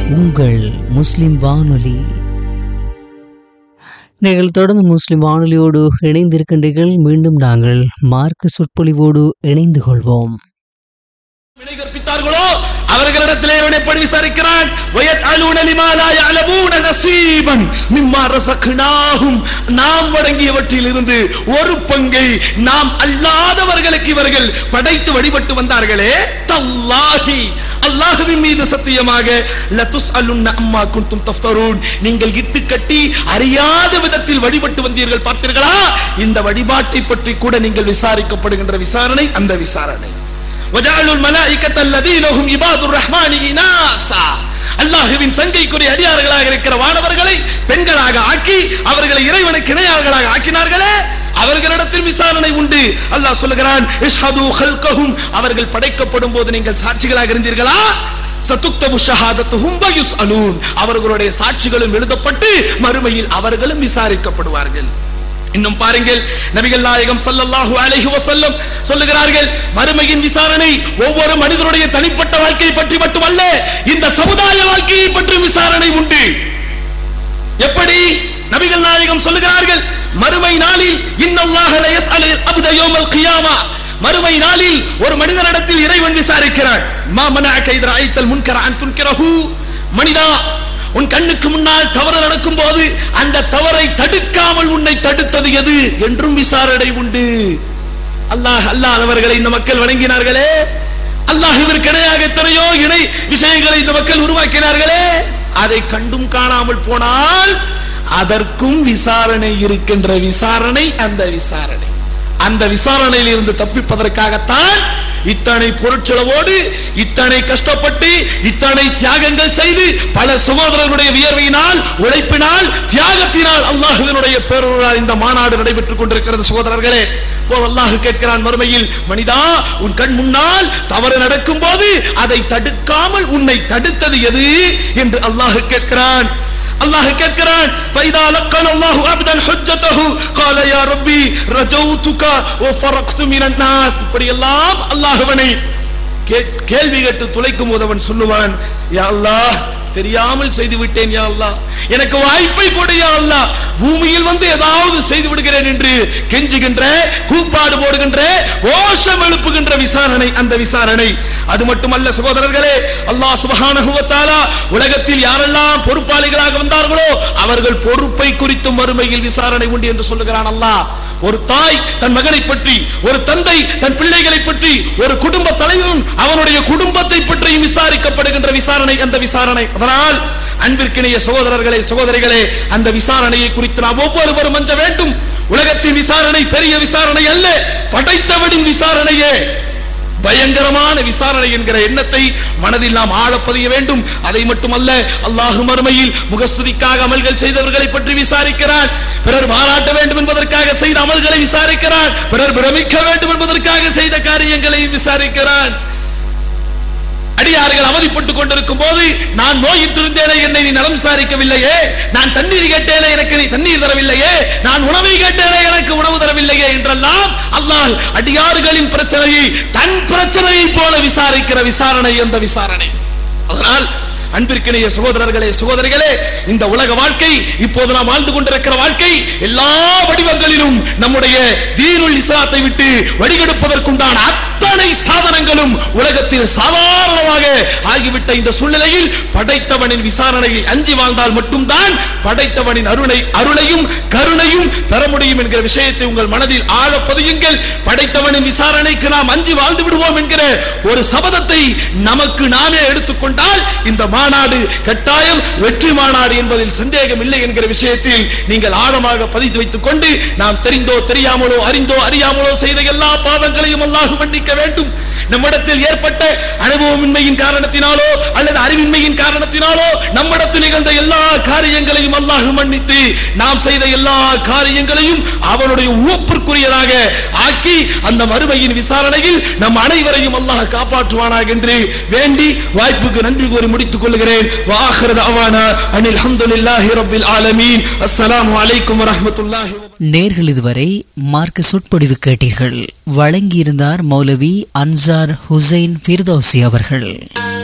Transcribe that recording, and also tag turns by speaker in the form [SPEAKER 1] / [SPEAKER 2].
[SPEAKER 1] உங்கள் முஸ்லிம் வானொலி நீங்கள் தொடர்ந்து முஸ்லிம் வானொலியோடு இணைந்திருக்கின்றீர்கள் மீண்டும் நாங்கள் மார்க்க சொற்பொழிவோடு இணைந்து கொள்வோம்
[SPEAKER 2] விடை கற்பித்தார்களோ அவர்களிடத்திலே இவன் எப்படி விசாரிக்கிறான் وَيَجْعَلُونَ لِمَا لَا يَعْلَمُونَ نَصِيبًا مِمَّا رَزَقْنَاهُمْ நாம் வழங்கியவற்றில் இருந்து ஒரு பங்கை நாம் அல்லாதவர்களுக்கு இவர்கள் படைத்து வழிபட்டு வந்தார்களே தல்லாஹி அல்லாஹ்வின் மீது சத்தியமாக லதுஸ்அலுன்ன அம்மா குன்தும் தஃப்தரூன் நீங்கள் இட்டு கட்டி அறியாத விதத்தில் வழிபட்டு வந்தீர்கள் பார்த்தீர்களா இந்த வழிபாட்டை பற்றி கூட நீங்கள் விசாரிக்கப்படுகின்ற விசாரணை அந்த விசாரணை وجعلوا الملائكة الذين هم عباد الرحمن إناثا அல்லாஹுவின் சங்கைக்குரிய அடியார்களாக இருக்கிற வானவர்களை பெண்களாக ஆக்கி அவர்களை இறைவனுக்கு இணையார்களாக ஆக்கினார்களே அவர்களிடத்தில் விசாரணை உண்டு அல்லாஹ் சொல்லுகிறான் இஷ்ஹது ஹல்கஹும் அவர்கள் படைக்கப்படும் போது நீங்கள் சாட்சிகளாக இருந்தீர்களா சத்துக்தபு ஷஹாதத்துஹும் வயுஸ்அலூன் அவர்களுடைய சாட்சிகளும் எழுதப்பட்டு மறுமையில் அவர்களும் விசாரிக்கப்படுவார்கள் இன்னும் பாருங்கள் நபிகள் நாயகம் ஸல்லல்லாஹு அலைஹி வஸல்லம் சொல்லுகிறார்கள் மறுமையின் விசாரணை ஒவ்வொரு மனிதனுடைய தனிப்பட்ட வாழ்க்கையை பற்றி மட்டுமல்ல இந்த சமுதாய வாழ்க்கையை பற்றி விசாரணை உண்டு எப்படி நபிகள் நாயகம் சொல்லுகிறார்கள் மறுமை நாளில் இன்னல்லாஹ லா யஸ்அலு அப்த யௌமல் கியாமா மறுமை நாளில் ஒரு மனிதனிடத்தில் இறைவன் விசாரிக்கிறான் மா மனஅக இத ரஅய்தல் முன்கர அன் துன்கிரஹு மனிதா உன் கண்ணுக்கு முன்னால் தவறு நடக்கும் போது அந்த தவறை தடுக்காமல் உன்னை தடுத்தது எது என்றும் விசாரணை உண்டு அல்லாஹ் அல்லாதவர்களை இந்த மக்கள் வணங்கினார்களே அல்லாஹ்விற்கு இணையாக எத்தனையோ இணை விஷயங்களை இந்த மக்கள் உருவாக்கினார்களே அதை கண்டும் காணாமல் போனால் அதற்கும் விசாரணை இருக்கின்ற விசாரணை அந்த விசாரணை அந்த விசாரணையில் இருந்து தப்பிப்பதற்காகத்தான் இத்தனை பொருட்செலவோடு இத்தனை கஷ்டப்பட்டு இத்தனை தியாகங்கள் செய்து பல சகோதரர்களுடைய வியர்வையினால் உழைப்பினால் தியாகத்தினால் அல்லாஹுவினுடைய பேரொருளால் இந்த மாநாடு நடைபெற்றுக் கொண்டிருக்கிறது சகோதரர்களே இப்போ அல்லாஹ் கேட்கிறான் மறுமையில் மனிதா உன் கண் முன்னால் தவறு நடக்கும் போது அதை தடுக்காமல் உன்னை தடுத்தது எது என்று அல்லாஹ் கேட்கிறான் அல்லாஹ் கேட்கிறான் فاذا لقن الله عبدا حجته قال يا ربي رجوتك وفرقت من الناس இப்படி எல்லாம் அல்லாஹ்வனை கேள்வி கேட்டு துளைக்கும் போது அவன் சொல்லுவான் யா அல்லாஹ் தெரியாமல் செய்து விட்டேன் யா அல்லாஹ் எனக்கு வாய்ப்பை கொடு யா அல்லாஹ் பூமியில் வந்து ஏதாவது செய்து விடுகிறேன் என்று கெஞ்சுகின்ற கூப்பாடு போடுகின்ற கோஷம் எழுப்புகின்ற விசாரணை அந்த விசாரணை அது மட்டுமல்ல சகோதரர்களே அல்லாஹ் சுப்ஹானஹு வ தஆலா உலகத்தில் யாரெல்லாம் பொறுப்பாளிகளாக வந்தார்களோ அவர்கள் பொறுப்பை குறித்து மறுமையில் விசாரணை உண்டு என்று சொல்லுகிறான் அல்லாஹ் ஒரு தாய் தன் மகனை பற்றி ஒரு தந்தை தன் பிள்ளைகளை பற்றி ஒரு குடும்ப தலைவன் அவனுடைய குடும்பத்தை பற்றியும் விசாரிக்கப்படுகின்ற விசாரணை அந்த விசாரணை அதனால் அன்பிற்கிணைய சகோதரர்களே சகோதரிகளே அந்த விசாரணையை குறித்து நாம் ஒவ்வொருவரும் அஞ்ச வேண்டும் உலகத்தின் விசாரணை பெரிய விசாரணை அல்ல படைத்தவனின் விசாரணையே பயங்கரமான விசாரணை என்கிற எண்ணத்தை மனதில் நாம் ஆழ பதிய வேண்டும் அதை மட்டுமல்ல அல்லாஹு மறுமையில் முகஸ்துதிக்காக அமல்கள் செய்தவர்களை பற்றி விசாரிக்கிறான் பிறர் பாராட்ட வேண்டும் என்பதற்காக செய்த அமல்களை விசாரிக்கிறான் பிறர் பிரமிக்க வேண்டும் என்பதற்காக செய்த காரியங்களை விசாரிக்கிறான் அடியார்கள் அவதிப்பட்டுக் கொண்டிருக்கும் போது நான் நோயிட்டிருந்தேனே என்னை நீ நலம் விசாரிக்கவில்லையே நான் தண்ணீர் கேட்டேனே எனக்கு நீ தண்ணீர் தரவில்லையே நான் உணவை கேட்டேனே எனக்கு உணவு தரவில்லையே என்றெல்லாம் அல்லாஹ் அடியார்களின் பிரச்சனையை தன் பிரச்சனையை போல விசாரிக்கிற விசாரணை அந்த விசாரணை அதனால் அன்பிற்கிணைய சகோதரர்களே சகோதரிகளே இந்த உலக வாழ்க்கை இப்போது நாம் வாழ்ந்து கொண்டிருக்கிற வாழ்க்கை எல்லா வடிவங்களிலும் நம்முடைய தீனுல் இஸ்லாத்தை விட்டு வடிகெடுப்பதற்குண்டான அத்தனை சாதனங்களும் உலகத்தில் சாதாரணமாக ஆகிவிட்ட இந்த சூழ்நிலையில் படைத்தவனின் விசாரணையை அஞ்சி வாழ்ந்தால் மட்டும்தான் படைத்தவனின் அருளை அருளையும் கருணையும் பெற முடியும் என்கிற விஷயத்தை உங்கள் மனதில் ஆழ பதியுங்கள் படைத்தவனின் விசாரணைக்கு நாம் அஞ்சி வாழ்ந்து விடுவோம் என்கிற ஒரு சபதத்தை நமக்கு நாமே எடுத்துக்கொண்டால் இந்த மாநாடு கட்டாயம் வெற்றி மாநாடு என்பதில் சந்தேகம் இல்லை என்கிற விஷயத்தில் நீங்கள் ஆழமாக பதித்து வைத்துக் கொண்டு நாம் தெரிந்தோ தெரியாமலோ அறிந்தோ அறியாமலோ செய்த எல்லா பாவங்களையும் அல்லாஹ் மன்னிக்க வேண்டும் நம்மிடத்தில் ஏற்பட்ட அனுபவமின்மையின் காரணத்தினாலோ அல்லது அறிவின்மையின் காரணத்தினாலோ நம்மிடத்தில் நிகழ்ந்த எல்லா காரியங்களையும் அல்லாஹ் மன்னித்து நாம் செய்த எல்லா காரியங்களையும் அவனுடைய உவப்பிற்குரியதாக ஆக்கி அந்த மறுமையின் விசாரணையில் நம் அனைவரையும் அல்லாஹ் காப்பாற்றுவானாக என்று வேண்டி வாய்ப்புக்கு நன்றி கூறி முடித்துக் கொள்கிறேன் வாஹிர அவானா அனில் அல்ஹம்துலில்லாஹி ரப்பில் ஆலமீன் அஸ்ஸலாமு அலைக்கும் வரஹ்மத்துல்லாஹி வ
[SPEAKER 1] நேர்கள் இதுவரை மார்க்க சொற்பொழிவு கேட்டீர்கள் வழங்கியிருந்தார் மௌலவி அன்சார் ஹுசைன் ஃபிர்தௌசி அவர்கள்